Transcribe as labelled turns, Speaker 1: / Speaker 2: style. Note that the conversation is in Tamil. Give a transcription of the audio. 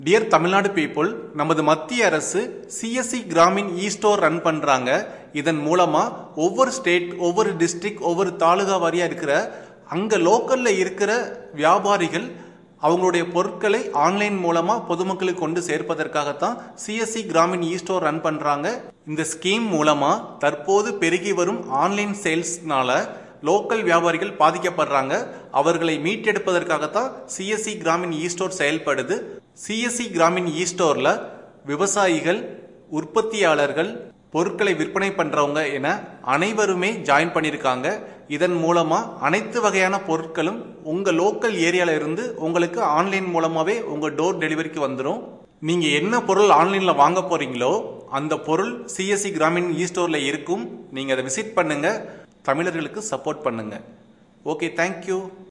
Speaker 1: டியர் தமிழ்நாடு பீப்புள் நமது மத்திய அரசு CSC Grameen e store run பண்றாங்க இதன் மூலமா ஒவ்வொரு ஸ்டேட் ஒவ்வொரு டிஸ்ட்ரிக்ட் ஒவ்வொரு தாலுகா வாரியா இருக்கிற அங்க லோக்கல்ல இருக்கிற வியாபாரிகள் அவங்களுடைய பொருட்களை ஆன்லைன் மூலமா பொதுமக்களுக்கு கொண்டு சேர்ப்பதற்காகத்தான் CSC Grameen e store run பண்றாங்க இந்த ஸ்கீம் மூலமா தற்போது பெருகி வரும் ஆன்லைன் சேல்ஸ்னால லோக்கல் வியாபாரிகள் பாதிக்கப்படுறாங்க அவர்களை மீட்டெடுப்பதற்காகத்தான் சிஎஸ்சி கிராமின் இ ஸ்டோர் செயல்படுது சிஎஸ்சி கிராமின் இ ஸ்டோர்ல விவசாயிகள் உற்பத்தியாளர்கள் பொருட்களை விற்பனை பண்றவங்க என அனைவருமே ஜாயின் பண்ணியிருக்காங்க இதன் மூலமா அனைத்து வகையான பொருட்களும் உங்க லோக்கல் ஏரியால இருந்து உங்களுக்கு ஆன்லைன் மூலமாவே உங்க டோர் டெலிவரிக்கு வந்துடும் நீங்க என்ன பொருள் ஆன்லைன்ல வாங்க போறீங்களோ அந்த பொருள் சிஎஸ்சி கிராமின் இ ஸ்டோர்ல இருக்கும் நீங்க அதை விசிட் பண்ணுங்க தமிழர்களுக்கு சப்போர்ட் பண்ணுங்க ஓகே தேங்க்யூ